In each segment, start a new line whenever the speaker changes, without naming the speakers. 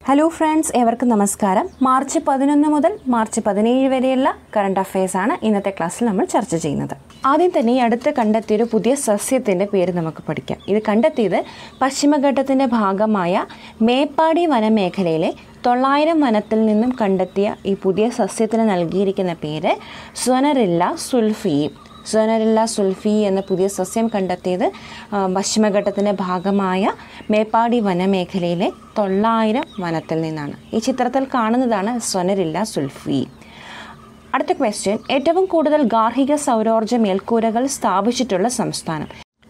hello friends ഏവർക്കും നമസ്കാരം March പതിനൊന്ന് മുതൽ മാർച്ച് പതിനേഴ് വരെയുള്ള കറണ്ട് അഫയേഴ്സ് ആണ് ഇന്നത്തെ ക്ലാസ്സിൽ നമ്മൾ ചർച്ച ചെയ്യുന്നത് ആദ്യം തന്നെ ഈ അടുത്ത് കണ്ടെത്തിയൊരു പുതിയ സസ്യത്തിൻ്റെ പേര് നമുക്ക് പഠിക്കാം ഇത് കണ്ടെത്തിയത് പശ്ചിമഘട്ടത്തിൻ്റെ ഭാഗമായ മേപ്പാടി വനമേഖലയിലെ തൊള്ളായിരം വനത്തിൽ നിന്നും കണ്ടെത്തിയ ഈ പുതിയ സസ്യത്തിന് നൽകിയിരിക്കുന്ന പേര് സ്വനറില്ല സുൽഫി സൊനറില്ല സുൽഫി എന്ന പുതിയ സസ്യം കണ്ടെത്തിയത് ആ, പശ്ചിമഘട്ടത്തിൻ്റെ ഭാഗമായ മേപ്പാടി വനമേഖലയിലെ തൊള്ളായിരം വനത്തിൽ നിന്നാണ് ഈ ചിത്രത്തിൽ കാണുന്നതാണ് സൊനറില്ല സുൽഫി അടുത്ത ക്വസ്റ്റ്യൻ ഏറ്റവും കൂടുതൽ ഗാർഹിക സൗരോർജ്ജ മേൽക്കൂരകൾ സ്ഥാപിച്ചിട്ടുള്ള സംസ്ഥാനം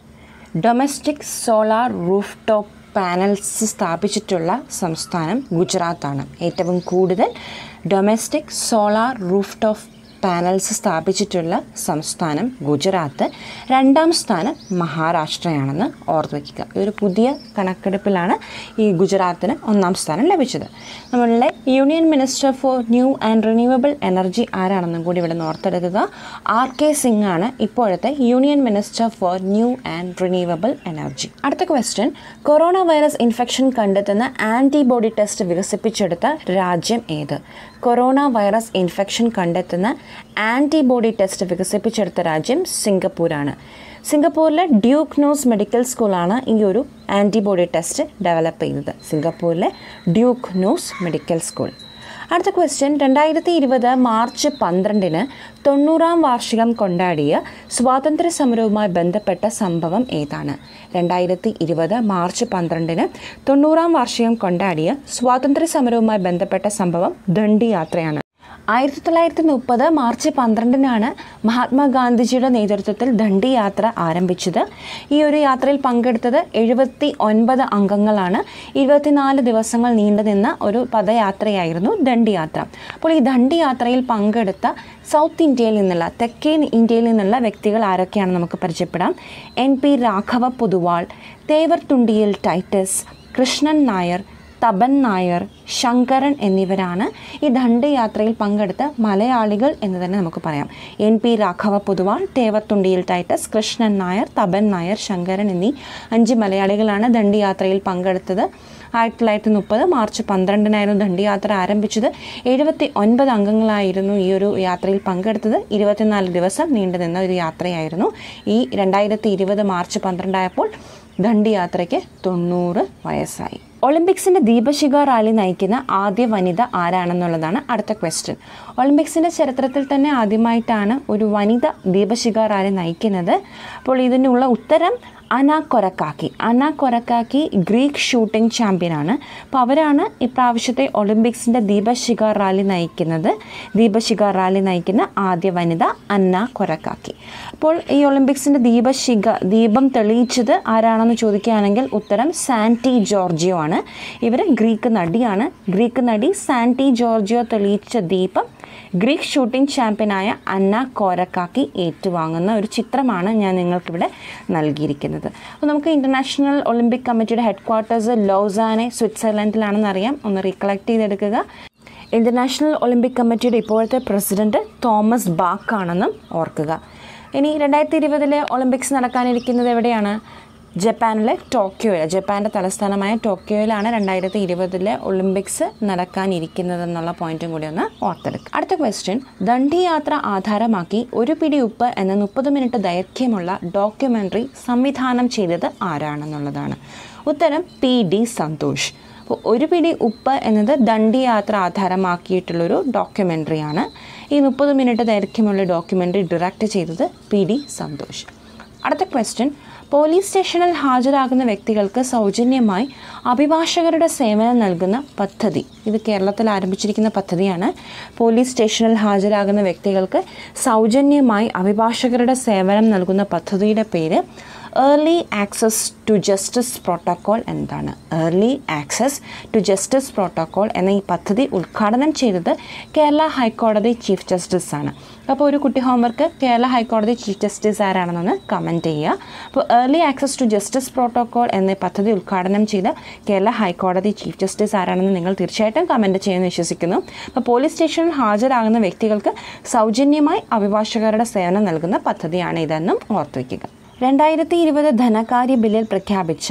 domestic solar roof top panels സ്ഥാപിച്ചിട്ടുള്ള സംസ്ഥാനം ഗുജറാത്താണ് ഏറ്റവും കൂടുതൽ domestic solar roof top panels സ്ഥാപിച്ചിട്ടുള്ള സംസ്ഥാനം ഗുജറാത്ത് രണ്ടാം സ്ഥാനം മഹാരാഷ്ട്രയാണെന്ന് ഓർത്ത് വയ്ക്കുക ഈ ഒരു പുതിയ കണക്കെടുപ്പിലാണ് ഈ ഗുജറാത്തിന് ഒന്നാം സ്ഥാനം ലഭിച്ചത് നമ്മളുടെ union minister for new and renewable energy ആരാണെന്നും കൂടി ഇവിടെ നിന്ന് ഓർത്തെടുക്കുക ആർ കെ സിംഗ് ആണ് ഇപ്പോഴത്തെ union minister for new and renewable energy അടുത്ത ക്വസ്റ്റ്യൻ കൊറോണ വൈറസ് ഇൻഫെക്ഷൻ കണ്ടെത്തുന്ന ആൻറ്റിബോഡി ടെസ്റ്റ് വികസിപ്പിച്ചെടുത്ത രാജ്യം ഏത് കൊറോണ വൈറസ് ഇൻഫെക്ഷൻ കണ്ടെത്തുന്ന ആൻറ്റിബോഡി ടെസ്റ്റ് വികസിപ്പിച്ചെടുത്ത രാജ്യം സിംഗപ്പൂരാണ് സിംഗപ്പൂരിലെ ഡ്യൂക്ക് നോസ് മെഡിക്കൽ സ്കൂളാണ് ഈ ഒരു ആൻറ്റിബോഡി ടെസ്റ്റ് ഡെവലപ്പ് ചെയ്തത് സിംഗപ്പൂരിലെ ഡ്യൂക്ക് നോസ് മെഡിക്കൽ സ്കൂൾ അടുത്ത ക്വസ്റ്റ്യൻ രണ്ടായിരത്തി ഇരുപത് മാർച്ച് പന്ത്രണ്ടിന് തൊണ്ണൂറാം വാർഷികം കൊണ്ടാടിയ സ്വാതന്ത്ര്യ സമരവുമായി ബന്ധപ്പെട്ട സംഭവം ഏതാണ് രണ്ടായിരത്തി ഇരുപത് മാർച്ച് പന്ത്രണ്ടിന് തൊണ്ണൂറാം വാർഷികം കൊണ്ടാടിയ സ്വാതന്ത്ര്യ സമരവുമായി ബന്ധപ്പെട്ട സംഭവം ദണ്ഡി യാത്രയാണ് ആയിരത്തി തൊള്ളായിരത്തി മുപ്പത് മാർച്ച് പന്ത്രണ്ടിനാണ് മഹാത്മാഗാന്ധിജിയുടെ നേതൃത്വത്തിൽ ദണ്ഡി യാത്ര ആരംഭിച്ചത് ഈ ഒരു യാത്രയിൽ പങ്കെടുത്തത് എഴുപത്തി ഒൻപത് അംഗങ്ങളാണ് ഇരുപത്തിനാല് ദിവസങ്ങൾ നീണ്ടുനിന്ന ഒരു പദയാത്രയായിരുന്നു ദണ്ഡി യാത്ര അപ്പോൾ ഈ ദണ്ഡി യാത്രയിൽ പങ്കെടുത്ത സൗത്ത് ഇന്ത്യയിൽ നിന്നുള്ള തെക്കേ ഇന്ത്യയിൽ നിന്നുള്ള വ്യക്തികൾ ആരൊക്കെയാണ് നമുക്ക് പരിചയപ്പെടാം N P Raghava Poduval Thevarthundiyil Titus Krishnan Nair Tapan Nair Shankaran എന്നിവരാണ് ഈ ദണ്ഡയാത്രയിൽ പങ്കെടുത്ത മലയാളികൾ എന്ന് തന്നെ നമുക്ക് പറയാം N P Raghava Poduval Thevathundiyil Titus Krishnan Nair Tapan Nair Shankaran എന്നീ അഞ്ച് മലയാളികളാണ് ദണ്ഡയാത്രയിൽ പങ്കെടുത്തത് ആയിരത്തി തൊള്ളായിരത്തി മുപ്പത് മാർച്ച് പന്ത്രണ്ടിനായിരുന്നു ദണ്ഡയാത്ര ആരംഭിച്ചത് എഴുപത്തി ഒൻപത് അംഗങ്ങളായിരുന്നു ഈ ഒരു യാത്രയിൽ പങ്കെടുത്തത് ഇരുപത്തിനാല് ദിവസം നീണ്ടു നിന്ന ഒരു യാത്രയായിരുന്നു ഈ രണ്ടായിരത്തി ഇരുപത് മാർച്ച് പന്ത്രണ്ടായപ്പോൾ ദണ്ഡിയാത്രയ്ക്ക് തൊണ്ണൂറ് വയസ്സായി ഒളിമ്പിക്സിന്റെ ദീപശിഖ റാലി നയിക്കുന്ന ആദ്യ വനിത ആരാണെന്നുള്ളതാണ് അടുത്ത ക്വസ്റ്റ്യൻ ഒളിമ്പിക്സിന്റെ ചരിത്രത്തിൽ തന്നെ ആദ്യമായിട്ടാണ് ഒരു വനിത ദീപശിഖ റാലി നയിക്കുന്നത് അപ്പോൾ ഇതിനുള്ള ഉത്തരം അന കൊരക്കാക്കി അന കൊരക്കാക്കി ഗ്രീക്ക് ഷൂട്ടിംഗ് ചാമ്പ്യനാണ് അപ്പോൾ അവരാണ് ഇപ്രാവശ്യത്തെ ഒളിമ്പിക്സിൻ്റെ ദീപശിഖ റാലി നയിക്കുന്നത് ദീപശിഖ റാലി നയിക്കുന്ന ആദ്യ വനിത അന്ന കൊരക്കാക്കി അപ്പോൾ ഈ ഒളിമ്പിക്സിൻ്റെ ദീപശിഖ ദീപം തെളിയിച്ചത് ആരാണെന്ന് ചോദിക്കുകയാണെങ്കിൽ ഉത്തരം സാന്റി ജോർജിയോ ആണ് ഇവർ ഗ്രീക്ക് നടിയാണ് ഗ്രീക്ക് നടി സാന്റി ജോർജിയോ തെളിയിച്ച ദീപം ഗ്രീക്ക് ഷൂട്ടിംഗ് ചാമ്പ്യനായ അന്ന കോരക്കാക്കി ഏറ്റുവാങ്ങുന്ന ഒരു ചിത്രമാണ് ഞാൻ നിങ്ങൾക്കിവിടെ നൽകിയിരിക്കുന്നത് അപ്പോൾ നമുക്ക് ഇൻ്റർനാഷണൽ ഒളിമ്പിക് കമ്മിറ്റിയുടെ ഹെഡ് ക്വാർട്ടേഴ്സ് ലോസാനെ സ്വിറ്റ്സർലൻഡിലാണെന്ന് അറിയാം ഒന്ന് റീകളക്ട് ചെയ്തെടുക്കുക ഇൻ്റർനാഷണൽ ഒളിമ്പിക് കമ്മിറ്റിയുടെ ഇപ്പോഴത്തെ പ്രസിഡന്റ് തോമസ് ബാക്ക് ആണെന്നും ഓർക്കുക ഇനി രണ്ടായിരത്തി ഇരുപതിലെ ഒളിമ്പിക്സ് നടക്കാനിരിക്കുന്നത് എവിടെയാണ് ജപ്പാനിലെ ടോക്കിയോയിൽ ജപ്പാൻ്റെ തലസ്ഥാനമായ ടോക്കിയോയിലാണ് രണ്ടായിരത്തി ഇരുപതിലെ ഒളിമ്പിക്സ് നടക്കാനിരിക്കുന്നതെന്നുള്ള പോയിന്റും കൂടി ഒന്ന് ഓർത്തെടുക്കുക അടുത്ത ക്വസ്റ്റ്യൻ ദണ്ഡി യാത്ര ആധാരമാക്കി ഒരു പിടി ഉപ്പ് എന്ന മുപ്പത് മിനിറ്റ് ദൈർഘ്യമുള്ള ഡോക്യുമെൻ്ററി സംവിധാനം ചെയ്തത് ആരാണെന്നുള്ളതാണ് ഉത്തരം പി ഡി സന്തോഷ് അപ്പോൾ ഒരു പിടി ഉപ്പ് എന്നത് ദണ്ഡി യാത്ര ആധാരമാക്കിയിട്ടുള്ളൊരു ഡോക്യുമെൻ്ററിയാണ് ഈ മുപ്പത് മിനിറ്റ് ദൈർഘ്യമുള്ള ഡോക്യുമെൻ്ററി ഡയറക്റ്റ് ചെയ്തത് പി ഡി സന്തോഷ് അടുത്ത ക്വസ്റ്റ്യൻ പോലീസ് സ്റ്റേഷനിൽ ഹാജരാകുന്ന വ്യക്തികൾക്ക് സൗജന്യമായി അഭിഭാഷകരുടെ സേവനം നൽകുന്ന പദ്ധതി ഇത് കേരളത്തിൽ ആരംഭിച്ചിരിക്കുന്ന പദ്ധതിയാണ് പോലീസ് സ്റ്റേഷനിൽ ഹാജരാകുന്ന വ്യക്തികൾക്ക് സൗജന്യമായി അഭിഭാഷകരുടെ സേവനം നൽകുന്ന പദ്ധതിയുടെ പേര് early access to justice protocol എന്താണ് early access to justice protocol എന്ന ഈ പദ്ധതി ഉദ്ഘാടനം ചെയ്തത് കേരള ഹൈക്കോടതി ചീഫ് ജസ്റ്റിസ് ആണ് അപ്പോൾ ഒരു കുട്ടി ഹോംവർക്ക് കേരള ഹൈക്കോടതി ചീഫ് ജസ്റ്റിസ് ആരാണെന്നൊന്ന് കമൻറ്റ് ചെയ്യുക അപ്പോൾ early access to justice protocol എന്ന പദ്ധതി ഉദ്ഘാടനം ചെയ്ത കേരള ഹൈക്കോടതി ചീഫ് ജസ്റ്റിസ് ആരാണെന്ന് നിങ്ങൾ തീർച്ചയായിട്ടും കമൻറ്റ് ചെയ്യുമെന്ന് വിശ്വസിക്കുന്നു അപ്പോൾ പോലീസ് സ്റ്റേഷനിൽ ഹാജരാകുന്ന വ്യക്തികൾക്ക് സൗജന്യമായി അഭിഭാഷകരുടെ സേവനം നൽകുന്ന പദ്ധതിയാണ് ഇതെന്നും ഓർത്തു വയ്ക്കുക രണ്ടായിരത്തി ഇരുപത് ധനകാര്യ ബില്ലിൽ പ്രഖ്യാപിച്ച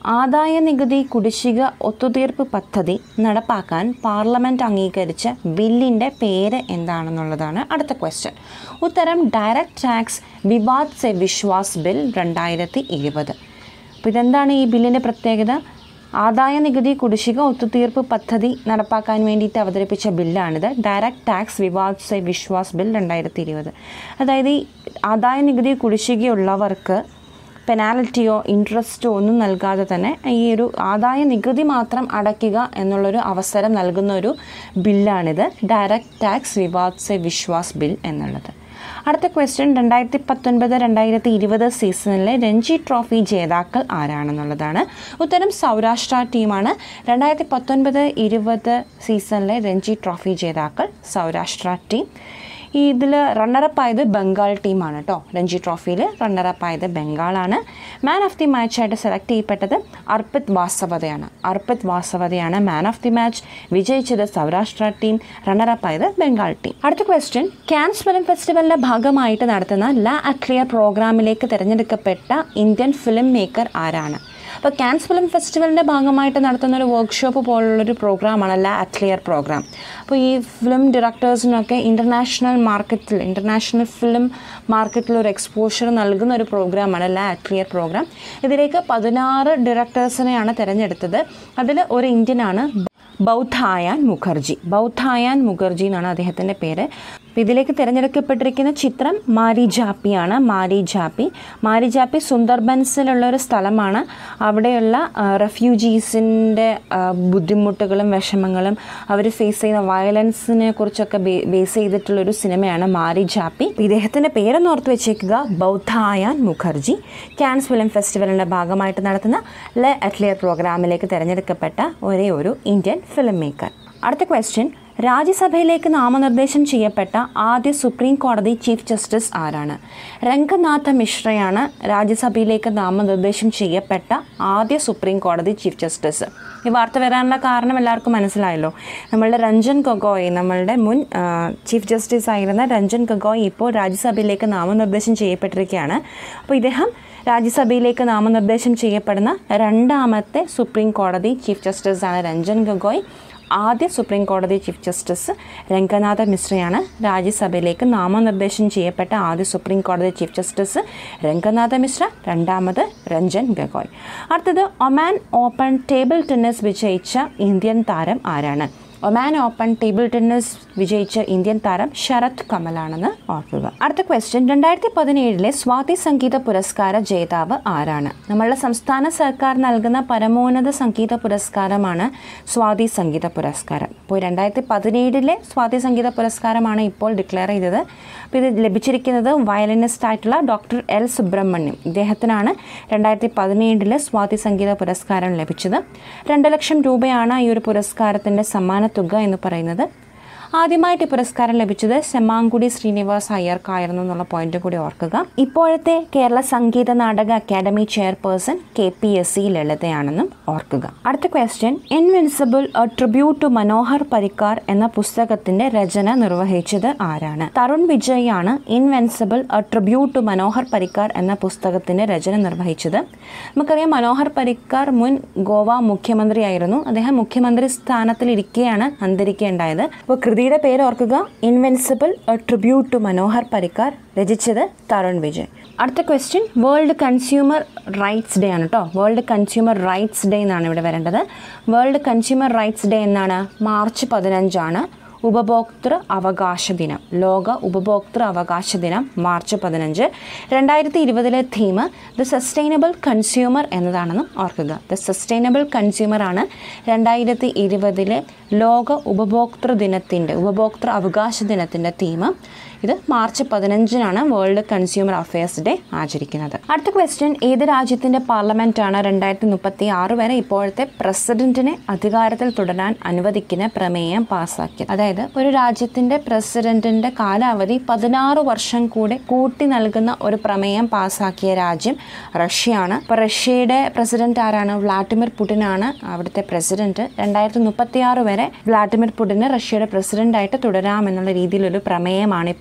ആദായ നികുതി കുടിശ്ശിക ഒത്തുതീർപ്പ് പദ്ധതി നടപ്പാക്കാൻ പാർലമെൻറ്റ് അംഗീകരിച്ച ബില്ലിൻ്റെ പേര് എന്താണെന്നുള്ളതാണ് അടുത്ത ക്വസ്റ്റ്യൻ ഉത്തരം ഡയറക്റ്റ് ടാക്സ് വിവാദ് സെ വിശ്വാസ് ബിൽ രണ്ടായിരത്തി ഇരുപത് അപ്പോൾ ഇതെന്താണ് ഈ ബില്ലിൻ്റെ പ്രത്യേകത ആദായ നികുതി കുടിശ്ശിക ഒത്തുതീർപ്പ് പദ്ധതി നടപ്പാക്കാൻ വേണ്ടിയിട്ട് അവതരിപ്പിച്ച ബില്ലാണിത് ഡയറക്റ്റ് ടാക്സ് വിവാദ് സെ വിശ്വാസ് ബിൽ രണ്ടായിരത്തി ഇരുപത് അതായത് ഈ ആദായ നികുതി കുടിശ്ശികയുള്ളവർക്ക് പെനാൽറ്റിയോ ഇൻട്രസ്റ്റോ ഒന്നും നൽകാതെ തന്നെ ഈ ഒരു ആദായ നികുതി മാത്രം അടയ്ക്കുക എന്നുള്ളൊരു അവസരം നൽകുന്ന ഒരു ബില്ലാണിത് ഡയറക്റ്റ് ടാക്സ് വിവാദ് സെ വിശ്വാസ് ബിൽ എന്നുള്ളത് അടുത്ത ക്വസ്റ്റ്യൻ രണ്ടായിരത്തി പത്തൊൻപത് രണ്ടായിരത്തി ഇരുപത് സീസണിലെ രഞ്ജി ട്രോഫി ജേതാക്കൾ ആരാണെന്നുള്ളതാണ് ഉത്തരം സൗരാഷ്ട്ര ടീമാണ് രണ്ടായിരത്തി പത്തൊൻപത് ഇരുപത് സീസണിലെ രഞ്ജി ട്രോഫി ജേതാക്കൾ സൗരാഷ്ട്ര ടീം ഈ ഇതിൽ റണ്ണറപ്പ് ആയത് ബംഗാൾ ടീമാണ് കേട്ടോ രഞ്ജി ട്രോഫിയിൽ റണ്ണറപ്പ് ആയത് ബംഗാളാണ് മാൻ ഓഫ് ദി മാച്ചായിട്ട് സെലക്ട് ചെയ്യപ്പെട്ടത് അർപ്പിത് വാസവതയാണ് അർപ്പിത് വാസവതയാണ് മാൻ ഓഫ് ദി മാച്ച് വിജയിച്ചത് സൗരാഷ്ട്ര ടീം റണ്ണറപ്പ് ആയത് ബംഗാൾ ടീം അടുത്ത ക്വസ്റ്റ്യൻ ക്യാൻസ് ഫിലിം ഫെസ്റ്റിവലിൻ്റെ ഭാഗമായിട്ട് നടത്തുന്ന ലാ അക്ലിയർ പ്രോഗ്രാമിലേക്ക് തിരഞ്ഞെടുക്കപ്പെട്ട ഇന്ത്യൻ ഫിലിം മേക്കർ ആരാണ് അപ്പോൾ ക്യാൻസ് ഫിലിം ഫെസ്റ്റിവലിൻ്റെ ഭാഗമായിട്ട് നടത്തുന്ന ഒരു വർക്ക്ഷോപ്പ് പോലുള്ളൊരു പ്രോഗ്രാമാണ് ലാ അറ്റ്ലിയർ പ്രോഗ്രാം അപ്പോൾ ഈ ഫിലിം ഡയറക്ടേഴ്സിനൊക്കെ ഇൻ്റർനാഷണൽ മാർക്കറ്റിൽ ഇൻ്റർനാഷണൽ ഫിലിം മാർക്കറ്റിൽ ഒരു എക്സ്പോഷർ നൽകുന്ന ഒരു പ്രോഗ്രാമാണ് ലാ അറ്റ്ലിയർ പ്രോഗ്രാം ഇതിലേക്ക് പതിനാറ് ഡയറക്ടേഴ്സിനെയാണ് തിരഞ്ഞെടുത്തത് അതിൽ ഒരു ഇന്ത്യനാണ് ബൗദ്ധായാൻ മുഖർജി ബൗദ്ധായാൻ മുഖർജി എന്നാണ് അദ്ദേഹത്തിൻ്റെ പേര് അപ്പോൾ ഇതിലേക്ക് തിരഞ്ഞെടുക്കപ്പെട്ടിരിക്കുന്ന ചിത്രം മാരി ജാപ്പിയാണ് മാരി ജാപ്പി മാരി ജാപ്പി സുന്ദർബൻസിലുള്ള ഒരു സ്ഥലമാണ് അവിടെയുള്ള റെഫ്യൂജീസിൻ്റെ ബുദ്ധിമുട്ടുകളും വിഷമങ്ങളും അവർ ഫേസ് ചെയ്യുന്ന വയലൻസിനെ കുറിച്ചൊക്കെ ബേസ് ചെയ്തിട്ടുള്ളൊരു സിനിമയാണ് മാരി ജാപ്പി ഇദ്ദേഹത്തിൻ്റെ പേരെന്ന് ഓർത്ത് വെച്ചേക്കുക ബൗദ്ധായാൻ മുഖർജി ക്യാൻസ് ഫിലിം ഫെസ്റ്റിവലിൻ്റെ ഭാഗമായിട്ട് നടത്തുന്ന ലെ അറ്റ്ലിയർ പ്രോഗ്രാമിലേക്ക് തിരഞ്ഞെടുക്കപ്പെട്ട ഒരേ ഒരു ഇന്ത്യൻ ഫിലിം മേക്കർ അടുത്ത ക്വസ്റ്റ്യൻ രാജ്യസഭയിലേക്ക് നാമനിർദ്ദേശം ചെയ്യപ്പെട്ട ആദ്യ സുപ്രീം കോടതി ചീഫ് ജസ്റ്റിസ് ആരാണ് രംഗനാഥ മിശ്രയാണ് രാജ്യസഭയിലേക്ക് നാമനിർദ്ദേശം ചെയ്യപ്പെട്ട ആദ്യ സുപ്രീം കോടതി ചീഫ് ജസ്റ്റിസ് ഈ വാർത്ത വരാനുള്ള കാരണം എല്ലാവർക്കും മനസ്സിലായല്ലോ നമ്മളുടെ രഞ്ജൻ ഗൊഗോയ് നമ്മളുടെ മുൻ ചീഫ് ജസ്റ്റിസ് ആയിരുന്ന രഞ്ജൻ ഗൊഗോയ് ഇപ്പോൾ രാജ്യസഭയിലേക്ക് നാമനിർദ്ദേശം ചെയ്യപ്പെട്ടിരിക്കുകയാണ് അപ്പോൾ ഇദ്ദേഹം രാജ്യസഭയിലേക്ക് നാമനിർദ്ദേശം ചെയ്യപ്പെടുന്ന രണ്ടാമത്തെ സുപ്രീം കോടതി ചീഫ് ജസ്റ്റിസാണ് രഞ്ജൻ ഗൊഗോയ് ആദ്യ സുപ്രീം കോടതി ചീഫ് ജസ്റ്റിസ് രംഗനാഥ മിശ്രയാണ് രാജ്യസഭയിലേക്ക് നാമനിർദ്ദേശം ചെയ്യപ്പെട്ട ആദ്യ സുപ്രീം കോടതി ചീഫ് ജസ്റ്റിസ് രംഗനാഥ മിശ്ര രണ്ടാമത് രഞ്ജൻ ഗഗോയ് അടുത്തത് ഒമാൻ ഓപ്പൺ ടേബിൾ ടെന്നീസ് വിജയിച്ച ഇന്ത്യൻ താരം ആരാണ് ഒമാൻ ഓപ്പൺ ടേബിൾ ടെന്നീസ് വിജയിച്ച ഇന്ത്യൻ താരം ശരത് കമലാണെന്ന് ഓർക്കുക അടുത്ത ക്വസ്റ്റ്യൻ രണ്ടായിരത്തി പതിനേഴിലെ സ്വാതി സംഗീത പുരസ്കാര ജേതാവ് ആരാണ് നമ്മളുടെ സംസ്ഥാന സർക്കാർ നൽകുന്ന പരമോന്നത സംഗീത പുരസ്കാരമാണ് സ്വാതി സംഗീത പുരസ്കാരം ഇപ്പോൾ രണ്ടായിരത്തി പതിനേഴിലെ സ്വാതി സംഗീത പുരസ്കാരമാണ് ഇപ്പോൾ ഡിക്ലെയർ ചെയ്തത് അപ്പോൾ ഇത് ലഭിച്ചിരിക്കുന്നത് വയലിനിസ്റ്റ് ആയിട്ടുള്ള ഡോക്ടർ എൽ സുബ്രഹ്മണ്യം ഇദ്ദേഹത്തിനാണ് രണ്ടായിരത്തി പതിനേഴിലെ സ്വാതി സംഗീത പുരസ്കാരം ലഭിച്ചത് രണ്ട് ലക്ഷം രൂപയാണ് ഈ ഒരു പുരസ്കാരത്തിൻ്റെ സമ്മാന തുക എന്ന് പറയുന്നത് ആദ്യമായിട്ട് ഈ പുരസ്കാരം ലഭിച്ചത് സെമാങ്കുടി ശ്രീനിവാസ് അയ്യർക്കായിരുന്നു എന്നുള്ള പോയിന്റ് കൂടി ഓർക്കുക ഇപ്പോഴത്തെ Kerala Sangeetha Nataka academy chairperson K P S C ലളിതയാണെന്നും ഓർക്കുക അടുത്ത question invincible a tribute to Manohar Parrikar എന്ന പുസ്തകത്തിന്റെ രചന നിർവഹിച്ചത് ആരാണ് തരുൺ വിജയ് ആണ് invincible a tribute to Manohar Parrikar എന്ന പുസ്തകത്തിന്റെ രചന നിർവഹിച്ചത് നമുക്കറിയാം മനോഹർ പരിക്കാർ മുൻ ഗോവ മുഖ്യമന്ത്രിയായിരുന്നു അദ്ദേഹം മുഖ്യമന്ത്രി സ്ഥാനത്തിലിരിക്കെയാണ് അന്തരിക്കേണ്ടായത് അപ്പോൾ കൃതിയുടെ പേര് ഓർക്കുക invincible a tribute to Manohar Parrikar രചിച്ചത് തരുൺ വിജയ് അടുത്ത question world consumer rights day ആണ് കേട്ടോ വേൾഡ് കൺസ്യൂമർ റൈറ്റ്സ് ഡേ എന്നാണ് ഇവിടെ വരേണ്ടത് വേൾഡ് കൺസ്യൂമർ റൈറ്റ്സ് ഡേ എന്നാണ് മാർച്ച് പതിനഞ്ചാണ് ഉപഭോക്തൃ അവകാശ ദിനം ലോക ഉപഭോക്തൃ അവകാശ ദിനം മാർച്ച് പതിനഞ്ച് രണ്ടായിരത്തി ഇരുപതിലെ തീം ദ സസ്റ്റൈനബിൾ കൺസ്യൂമർ എന്നതാണെന്നും ഓർക്കുക ദ സസ്റ്റൈനബിൾ കൺസ്യൂമർ ആണ് രണ്ടായിരത്തി ഇരുപതിലെ ലോക ഉപഭോക്തൃ ദിനത്തിൻ്റെ ഉപഭോക്തൃ അവകാശ ദിനത്തിൻ്റെ തീം ഇത് മാർച്ച് പതിനഞ്ചിനാണ് വേൾഡ് കൺസ്യൂമർ അഫയേഴ്സ് ഡേ ആചരിക്കുന്നത് അടുത്ത ക്വസ്റ്റ്യൻ ഏത് രാജ്യത്തിൻ്റെ പാർലമെൻറ്റാണ് രണ്ടായിരത്തി മുപ്പത്തി ആറ് വരെ ഇപ്പോഴത്തെ പ്രസിഡന്റിനെ അധികാരത്തിൽ തുടരാൻ അനുവദിക്കുന്ന പ്രമേയം പാസ്സാക്കിയത് അതായത് ഒരു രാജ്യത്തിൻ്റെ പ്രസിഡന്റിൻ്റെ കാലാവധി പതിനാറ് വർഷം കൂടെ കൂട്ടി നൽകുന്ന ഒരു പ്രമേയം പാസ്സാക്കിയ രാജ്യം റഷ്യയാണ് അപ്പോൾ റഷ്യയുടെ പ്രസിഡന്റ് ആരാണ് വ്ളാഡിമിർ പുടിനാണ് അവിടുത്തെ പ്രസിഡന്റ് രണ്ടായിരത്തി മുപ്പത്തി ആറ് വരെ വ്ളാഡിമിർ പുടിന് റഷ്യയുടെ പ്രസിഡന്റായിട്ട് തുടരാമെന്നുള്ള രീതിയിലൊരു പ്രമേയമാണ് ഇപ്പോൾ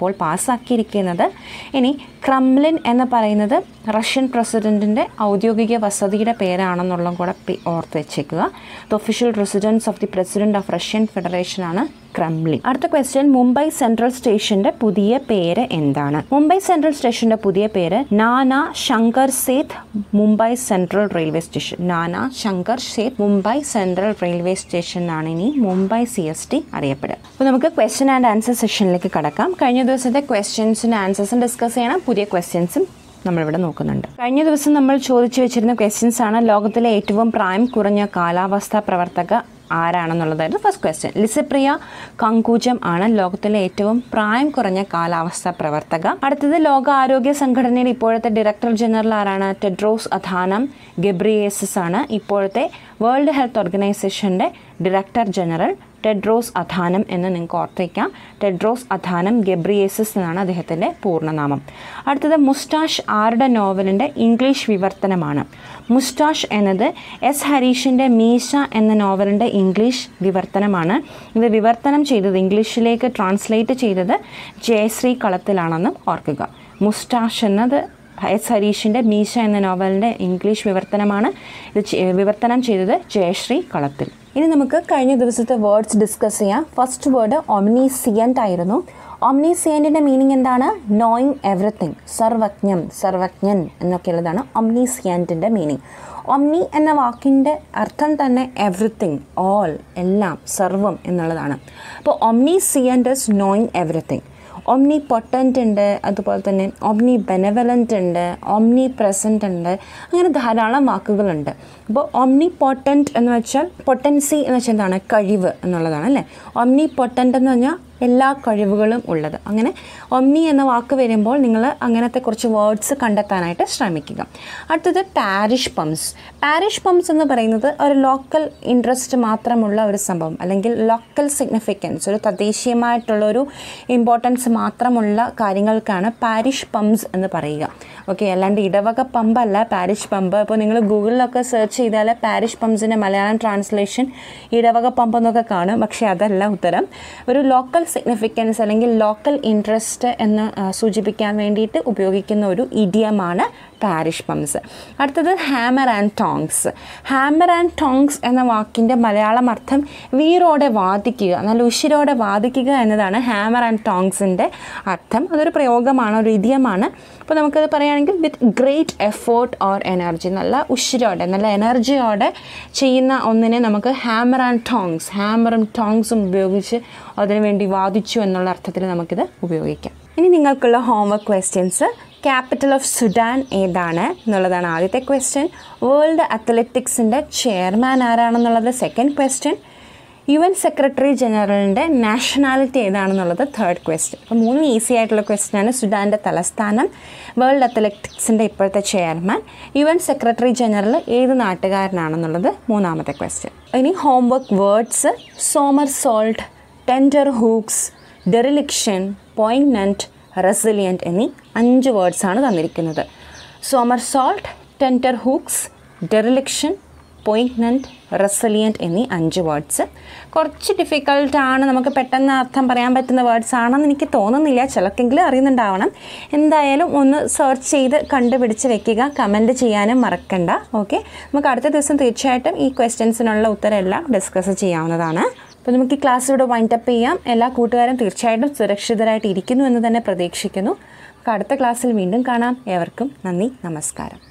ഇപ്പോൾ പാസ്സാക്കിയിരിക്കുന്നത് ഇനി ക്രംലിൻ എന്ന് പറയുന്നത് റഷ്യൻ പ്രസിഡൻറ്റിൻ്റെ ഔദ്യോഗിക വസതിയുടെ പേരാണെന്നുള്ളതും കൂടെ പി- ഓർത്ത് വെച്ചേക്കുക the official residence of the president of Russian federation ആണ് ക്രംലിൻ അടുത്ത ക്വസ്റ്റ്യൻ മുംബൈ സെൻട്രൽ സ്റ്റേഷന്റെ പുതിയ പേര് എന്താണ് മുംബൈ സെൻട്രൽ സ്റ്റേഷന്റെ പുതിയ പേര് Nana Shankar Sheth Mumbai central railway station Nana Shankar Sheth Mumbai central railway station ആണ് ഇനി മുംബൈ സി എസ് ടി അറിയപ്പെടുക അപ്പോൾ നമുക്ക് ക്വസ്റ്റ്യൻ ആൻഡ് ആൻസർ സെഷനിലേക്ക് കടക്കാം കഴിഞ്ഞ ദിവസത്തെ ക്വസ്റ്റ്യൻസിനും ആൻസേഴ്സും ഡിസ്കസ് ചെയ്യണം പുതിയ ക്വസ്റ്റ്യൻസും നമ്മളിവിടെ നോക്കുന്നുണ്ട് കഴിഞ്ഞ ദിവസം നമ്മൾ ചോദിച്ചു വെച്ചിരുന്ന ക്വസ്റ്റ്യൻസ് ആണ് ലോകത്തിലെ ഏറ്റവും പ്രായം കുറഞ്ഞ കാലാവസ്ഥാ പ്രവർത്തക ആരാണെന്നുള്ളതായിരുന്നു ഫസ്റ്റ് ക്വസ്റ്റ്യൻ ലിസിപ്രിയ കങ്കൂജം ആണ് ലോകത്തിലെ ഏറ്റവും പ്രായം കുറഞ്ഞ കാലാവസ്ഥാ പ്രവർത്തക അടുത്തത് ലോക ആരോഗ്യ സംഘടനയുടെ ഇപ്പോഴത്തെ ഡയറക്ടർ ജനറൽ ആരാണ് ടെഡ്രോസ് അഥാനം ഗബ്രിയേസസ് ആണ് ഇപ്പോഴത്തെ വേൾഡ് ഹെൽത്ത് ഓർഗനൈസേഷൻ്റെ ഡയറക്ടർ ജനറൽ ടെഡ്രോസ് അഥാനം എന്ന് നിങ്ങൾക്ക് ഓർത്തേക്കാം ടെഡ്രോസ് അഥാനം ഗബ്രിയേസസ് എന്നാണ് അദ്ദേഹത്തിൻ്റെ പൂർണ്ണനാമം അടുത്തത് മുസ്റ്റാഷ് ആരുടെ നോവലിൻ്റെ ഇംഗ്ലീഷ് വിവർത്തനമാണ് മുസ്റ്റാഷ് എന്നത് എസ് ഹരീഷിൻ്റെ മീശ എന്ന നോവലിൻ്റെ ഇംഗ്ലീഷ് വിവർത്തനമാണ് ഇത് വിവർത്തനം ചെയ്തത് ഇംഗ്ലീഷിലേക്ക് ട്രാൻസ്ലേറ്റ് ചെയ്തത് ജയശ്രീ കളത്തിലാണെന്ന് ഓർക്കുക മുസ്റ്റാഷ് എന്നത് എസ് ഹരീഷിൻ്റെ മീശ എന്ന നോവലിൻ്റെ ഇംഗ്ലീഷ് വിവർത്തനമാണ് ഇത് ചെ- വിവർത്തനം ചെയ്തത് ജയശ്രീ കളത്തിൽ ഇനി നമുക്ക് കഴിഞ്ഞ ദിവസത്തെ വേർഡ്സ് ഡിസ്കസ് ചെയ്യാം ഫസ്റ്റ് വേർഡ് ഒംനീസിയൻ്റ് ആയിരുന്നു ഒംനീസിയൻറ്റിൻ്റെ മീനിങ് എന്താണ് നോയിങ് എവറിത്തിങ് സർവജ്ഞം സർവജ്ഞൻ എന്നൊക്കെയുള്ളതാണ് ഒംനീസിയൻറ്റിൻ്റെ മീനിങ് ഒംനി എന്ന വാക്കിൻ്റെ അർത്ഥം തന്നെ എവറിത്തിങ് ഓൾ എല്ലാം സർവം എന്നുള്ളതാണ് അപ്പോൾ omniscient is knowing everything omnipotent ഉണ്ട് അതുപോലെ തന്നെ ഒംനി ബെനവലൻ്റ് ഉണ്ട് ഒംനി പ്രസൻ്റ് ഉണ്ട് അങ്ങനെ ധാരാളം വാക്കുകളുണ്ട് അപ്പോൾ ഒംനി പൊട്ടൻ്റ് എന്ന് വെച്ചാൽ പൊട്ടൻസി എന്ന് വെച്ചാൽ എന്താണ് കഴിവ് എന്നുള്ളതാണ് അല്ലേ ഒംനി പൊട്ടൻ്റ് എന്ന് പറഞ്ഞാൽ എല്ലാ കഴിവുകളും ഉള്ളത് അങ്ങനെ ഒംനി എന്ന വാക്ക് വരുമ്പോൾ നിങ്ങൾ അങ്ങനത്തെ കുറച്ച് വേർഡ്സ് കണ്ടെത്താനായിട്ട് ശ്രമിക്കുക അടുത്തത് പാരിഷ് പംസ് പാരിഷ് പംസ് എന്ന് പറയുന്നത് ഒരു ലോക്കൽ ഇൻട്രസ്റ്റ് മാത്രമുള്ള ഒരു സംഭവം അല്ലെങ്കിൽ ലോക്കൽ സിഗ്നിഫിക്കൻസ് ഒരു തദ്ദേശീയമായിട്ടുള്ള ഒരു ഇമ്പോർട്ടൻസ് മാത്രമുള്ള കാര്യങ്ങൾക്കാണ് പാരിഷ് പംസ് എന്ന് പറയുക ഓക്കെ അല്ലാണ്ട് ഇടവക പമ്പല്ല പാരിഷ് പമ്പ് അപ്പോൾ നിങ്ങൾ ഗൂഗിളിലൊക്കെ സെർച്ച് ചെയ്താൽ പാരിഷ് പംസിൻ്റെ മലയാളം ട്രാൻസ്ലേഷൻ ഇടവക പമ്പ് എന്നൊക്കെ കാണും പക്ഷേ അതല്ല ഉത്തരം ഒരു ലോക്കൽ സിഗ്നിഫിക്കൻസ് അല്ലെങ്കിൽ ലോക്കൽ ഇൻട്രസ്റ്റ് എന്ന് ആ, സൂചിപ്പിക്കാൻ വേണ്ടിയിട്ട് ഉപയോഗിക്കുന്ന ഒരു ഇഡിയമാണ് പാരിഷ് പംസ് അടുത്തത് hammer and tongs hammer and tongs എന്ന വാക്കിൻ്റെ മലയാളം അർത്ഥം വീറോടെ വാദിക്കുക നല്ല ഉഷിരോടെ വാദിക്കുക എന്നതാണ് ഹാമർ ആൻഡ് ടോങ്സിൻ്റെ അർത്ഥം അതൊരു പ്രയോഗമാണ് ഒരു ഇഡിയമാണ് അപ്പോൾ നമുക്കത് പറയുകയാണെങ്കിൽ with great effort or energy നല്ല ഉഷിരോടെ നല്ല എനർജിയോടെ ചെയ്യുന്ന ഒന്നിനെ നമുക്ക് ഹാമർ ആൻഡ് ടോങ്സ് ഹാമറും ടോങ്സും ഉപയോഗിച്ച് അതിനുവേണ്ടി വാദിച്ചു എന്നുള്ള അർത്ഥത്തിൽ നമുക്കിത് ഉപയോഗിക്കാം ഇനി നിങ്ങൾക്കുള്ള homework questions capital of Sudan ഏതാണ് എന്നുള്ളതാണ് ആദ്യത്തെ ക്വസ്റ്റ്യൻ വേൾഡ് അത്ലറ്റിക്സിൻ്റെ ചെയർമാൻ ആരാണെന്നുള്ളത് second question U N secretary ജനറലിൻ്റെ നാഷണാലിറ്റി ഏതാണെന്നുള്ളത് തേർഡ് ക്വസ്റ്റ്യൻ അപ്പോൾ മൂന്ന് ഈസി ആയിട്ടുള്ള ക്വസ്റ്റ്യൻ ആണ് സുഡാൻ്റെ തലസ്ഥാനം വേൾഡ് അത്ലറ്റിക്സിൻ്റെ ഇപ്പോഴത്തെ chairman U N secretary general ഏത് നാട്ടുകാരനാണെന്നുള്ളത് മൂന്നാമത്തെ ക്വസ്റ്റ്യൻ ഇനി homework words somersault tenterhooks dereliction poignant resilient എന്നീ അഞ്ച് വേർഡ്സാണ് തന്നിരിക്കുന്നത് somersault tenterhooks dereliction poignant resilient എന്നീ അഞ്ച് വേർഡ്സ് കുറച്ച് ഡിഫിക്കൽട്ടാണ് നമുക്ക് പെട്ടെന്ന് അർത്ഥം പറയാൻ പറ്റുന്ന വേർഡ്സ് ആണെന്ന് എനിക്ക് തോന്നുന്നില്ല ചിലക്കെങ്കിലും അറിയുന്നുണ്ടാവണം എന്തായാലും ഒന്ന് സെർച്ച് ചെയ്ത് കണ്ടുപിടിച്ച് വെക്കുക കമൻറ്റ് ചെയ്യാനും മറക്കണ്ട ഓക്കെ നമുക്ക് അടുത്ത ദിവസം തീർച്ചയായിട്ടും ഈ ക്വസ്റ്റ്യൻസിനുള്ള ഉത്തരമെല്ലാം ഡിസ്കസ് ചെയ്യാവുന്നതാണ് അപ്പോൾ നമുക്ക് ഈ ക്ലാസ് ഇവിടെ വൈൻഡപ്പ് ചെയ്യാം എല്ലാ കൂട്ടുകാരും തീർച്ചയായിട്ടും സുരക്ഷിതരായിട്ട് ഇരിക്കുന്നു എന്ന് തന്നെ പ്രതീക്ഷിക്കുന്നു നമുക്ക് അടുത്ത ക്ലാസ്സിൽ വീണ്ടും കാണാം ഏവർക്കും നന്ദി നമസ്കാരം